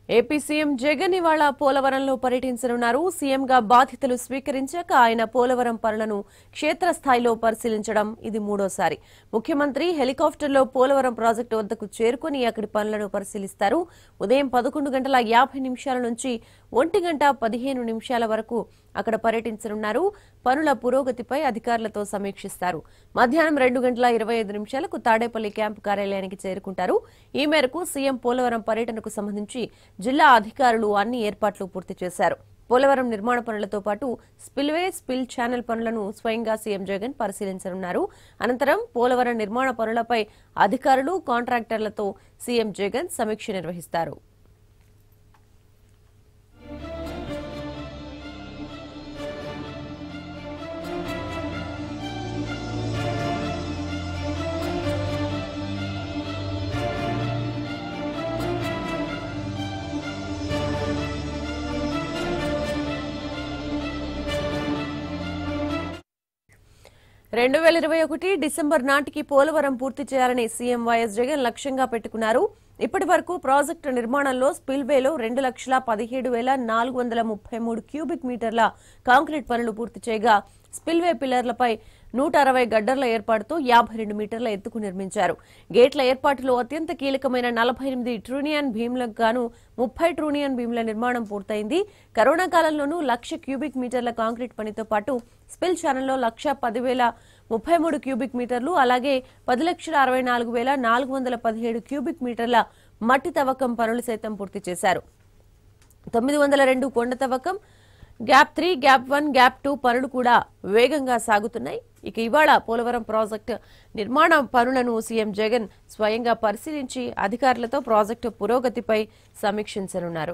AP CM Jagan ఇవాళ పోలవరంలో పర్యటించనున్నారు సీఎంగా బాధ్యతలు స్వీకరించాక ఆయన పోలవరం పనులను క్షేత్రస్థాయిలో పరిశీలించడం ఇది మూడోసారి ముఖ్యమంత్రి హెలికాప్టర్లో పోలవరం ప్రాజెక్టు వద్దకు చేరుకుని అక్కడి పనులను పరిశీలిస్తారు ఉదయం పదకొండు గంటల యాభై నిమిషాల నుంచి ఒంటి గంట పదిహేను నిమిషాల వరకు అక్కడ పర్యటించనున్నారు పనుల పురోగతిపై అధికారులతో సమీక్షిస్తారు మధ్యాహ్నం రెండు గంటల ఇరవై ఐదు నిమిషాలకు తాడేపల్లి క్యాంపు కార్యాలయానికి చేరుకుంటారు ఈ మేరకు సీఎం పోలవరం పర్యటనకు సంబంధించి జిల్లా అధికారులు అన్ని ఏర్పాట్లు పూర్తి చేశారు పోలవరం నిర్మాణ పనులతో పాటు స్పిల్వే స్పిల్ ఛానల్ పనులను స్వయంగా సీఎం జగన్ పరిశీలించనున్నారు అనంతరం పోలవరం నిర్మాణ పనులపై అధికారులు కాంట్రాక్టర్లతో సీఎం జగన్ సమీక్ష నిర్వహిస్తారు రెండు వేల ఇరవై ఒకటి డిసెంబర్ నాటికి పోలవరం పూర్తి చేయాలని సీఎం వైఎస్ జగన్ లక్ష్యంగా పెట్టుకున్నారు ఇప్పటి వరకు ప్రాజెక్టు నిర్మాణంలో స్పిల్వేలో రెండు లక్షల పదిహేడు వేల నాలుగు వందల ముప్పై మూడు క్యూబిక్ మీటర్ల కాంక్రీట్ పనులు పూర్తి చేయగా స్పిల్వే పిల్లర్లపై నూట అరవై గడ్డర్ల ఏర్పాటుతో యాభై రెండు మీటర్ల ఎత్తుకు నిర్మించారు గేట్ల ఏర్పాటులో అత్యంత కీలకమైన నలభై ఎనిమిది ట్రూనియన్ భీమ్లకు గాను ముప్పై ట్రూనియన్ భీమ్ల నిర్మాణం పూర్తయింది కరోనా కాలంలోనూ లక్ష క్యూబిక్ మీటర్ల కాంక్రీట్ పనితో పాటు స్పిల్ ఛానల్లో లక్ష పదివేల ముప్పై మూడు క్యూబిక్ మీటర్లు అలాగే పది లక్షల అరవై నాలుగు వేల నాలుగు వందల పదిహేడు క్యూబిక్ మీటర్ల మట్టి తవ్వకం పనులు సైతం పూర్తి చేశారు తొమ్మిది వందల రెండు కొండ తవ్వకం gap three gap one gap two పనులు కూడా వేగంగా సాగుతున్నాయి ఇక ఇవాళ పోలవరం ప్రాజెక్టు నిర్మాణ పనులను సీఎం జగన్ స్వయంగా పరిశీలించి అధికారులతో ప్రాజెక్టు పురోగతిపై సమీక్షించనున్నారు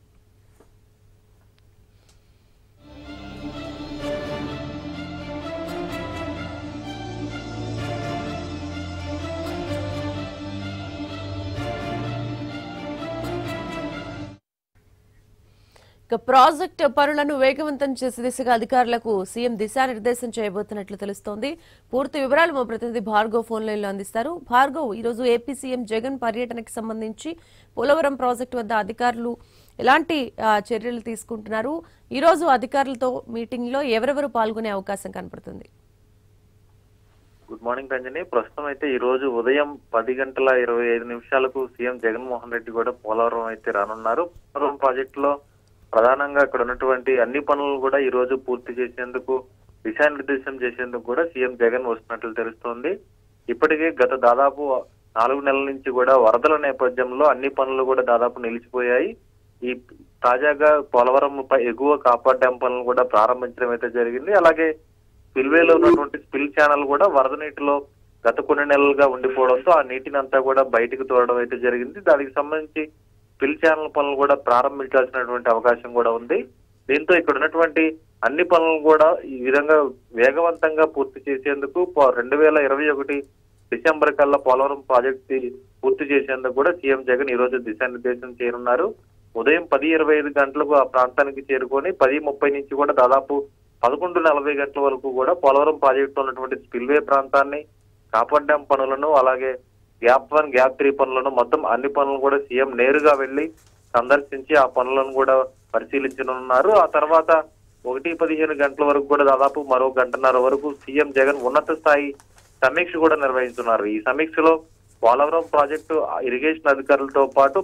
ఇక ప్రాజెక్టు పనులను వేగవంతం చేసే దిశగా అధికారులకు సీఎం దిశానిర్దేశం చేయబోతున్నట్లు తెలుస్తోంది పూర్తి వివరాలు మా ప్రతినిధి భార్గవ్ ఫోన్ లైన్ లో అందిస్తారు భార్గవ్ ఈ రోజు ఏపీ సీఎం జగన్ పర్యటనకి సంబంధించి పోలవరం ప్రాజెక్టు వద్ద అధికారులు ఎలాంటి ఆ, చర్యలు తీసుకుంటున్నారు ఈ రోజు అధికారులతో మీటింగ్ లో ఎవరెవరు పాల్గొనే అవకాశం కనపడుతుంది గుడ్ మార్నింగ్ రంజని ప్రస్తుతం అయితే ఈ రోజు ఉదయం పది గంటల ఇరవై ఐదు నిమిషాలకు సీఎం జగన్మోహన్ రెడ్డి కూడా పోలవరం అయితే రానున్నారు పోలవరం ప్రాజెక్టులో ప్రధానంగా ఇక్కడ ఉన్నటువంటి అన్ని పనులను కూడా ఈ రోజు పూర్తి చేసేందుకు దిశానిర్దేశం చేసేందుకు కూడా సీఎం జగన్ వస్తున్నట్లు తెలుస్తోంది ఇప్పటికే గత దాదాపు నాలుగు నెలల నుంచి కూడా వరదల నేపథ్యంలో అన్ని పనులు కూడా దాదాపు నిలిచిపోయాయి ఈ తాజాగా పోలవరం పై ఎగువ కాపర్ డ్యాం పనులను కూడా ప్రారంభించడం అయితే జరిగింది అలాగే స్పిల్వేలో ఉన్నటువంటి స్పిల్ ఛానల్ కూడా వరద నీటిలో గత కొన్ని నెలలుగా ఉండిపోవడంతో ఆ నీటిని అంతా కూడా బయటకు తోడడం అయితే జరిగింది దానికి సంబంధించి స్పిల్ ఛానల్ పనులు కూడా ప్రారంభించాల్సినటువంటి అవకాశం కూడా ఉంది దీంతో ఇక్కడ ఉన్నటువంటి అన్ని పనులను కూడా ఈ విధంగా వేగవంతంగా పూర్తి చేసేందుకు రెండు వేల ఇరవై ఒకటి డిసెంబర్ కల్లా పోలవరం ప్రాజెక్ట్ పూర్తి చేసేందుకు కూడా సీఎం జగన్ ఈ రోజు దిశానిర్దేశం చేయనున్నారు ఉదయం పది ఇరవై ఐదు గంటలకు ఆ ప్రాంతానికి చేరుకొని పది ముప్పై నుంచి కూడా దాదాపు పదకొండు నలభై గంటల వరకు కూడా పోలవరం ప్రాజెక్టు ఉన్నటువంటి స్పిల్వే ప్రాంతాన్ని కాపర్ డ్యాం పనులను అలాగే గ్యాప్ వన్ గ్యాప్ త్రీ పనులను మొత్తం అన్ని పనులను కూడా సీఎం నేరుగా వెళ్లి సందర్శించి ఆ పనులను కూడా పరిశీలించనున్నారు ఆ తర్వాత ఒకటి పదిహేను గంటల వరకు కూడా దాదాపు మరో గంటన్నర వరకు సీఎం జగన్ ఉన్నత స్థాయి సమీక్ష కూడా నిర్వహిస్తున్నారు ఈ సమీక్షలో పోలవరం ప్రాజెక్టు ఇరిగేషన్ అధికారులతో పాటు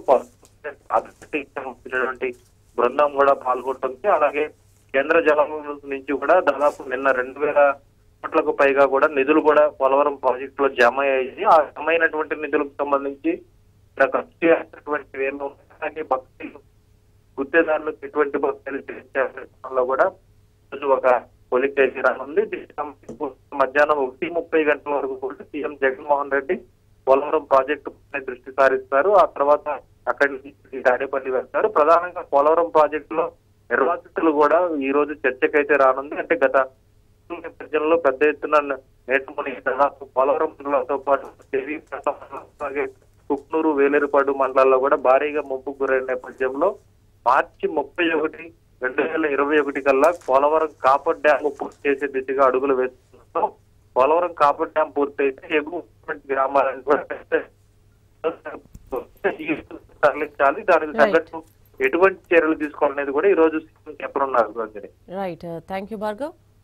అధికారులటువంటి బృందం కూడా పాల్గొంటుంది అలాగే కేంద్ర జలముల నుంచి కూడా దాదాపు నిన్న రెండు వేల కోట్లకు పైగా కూడా నిధులు కూడా పోలవరం ప్రాజెక్ట్ లో జమ అయ్యాయి ఆ జమ అయినటువంటి నిధులకు సంబంధించి ఇక్కడ ఖర్చు చేసినటువంటి వేలు అలాగే భక్తులు గుత్తేదారులకు ఎటువంటి భక్తులు చేసేలో కూడా ఈరోజు ఒక పోలింగ్ చేసి రానుంది దీనికి సంబంధించి మధ్యాహ్నం ఒకటి ముప్పై గంటల వరకు కూడా సీఎం జగన్మోహన్ రెడ్డి పోలవరం ప్రాజెక్టు పై దృష్టి సారిస్తారు ఆ తర్వాత అక్కడి నుంచి తాడేపల్లి వెళ్తారు ప్రధానంగా పోలవరం ప్రాజెక్టులో నిర్వాసితులు కూడా ఈ రోజు చర్చకైతే రానుంది అంటే గత నేపథ్యంలో పెద్ద ఎత్తున నేటి మునిగి దాదాపు పోలవరం మండలంతో పాటు దేవీపట్నం అలాగే కుక్నూరు వేలేరుపాడు మండలాల్లో కూడా భారీగా ముంపు గురైన నేపథ్యంలో మార్చి ముప్పై ఒకటి రెండు వేల ఇరవై ఒకటి కల్లా పోలవరం కాపర్ డ్యామ్ పూర్తి చేసే దిశగా అడుగులు వేస్తున్నాం పోలవరం కాపర్ డ్యామ్ పూర్తయితే ఎగువ గ్రామాలను కూడా ఈ తరలించాలి దానికి Right. తగ్గట్టు ఎటువంటి చర్యలు తీసుకోవాలనేది కూడా ఈ రోజు సీఎం చెప్పనున్నారు Ranjani right thank you Bhargav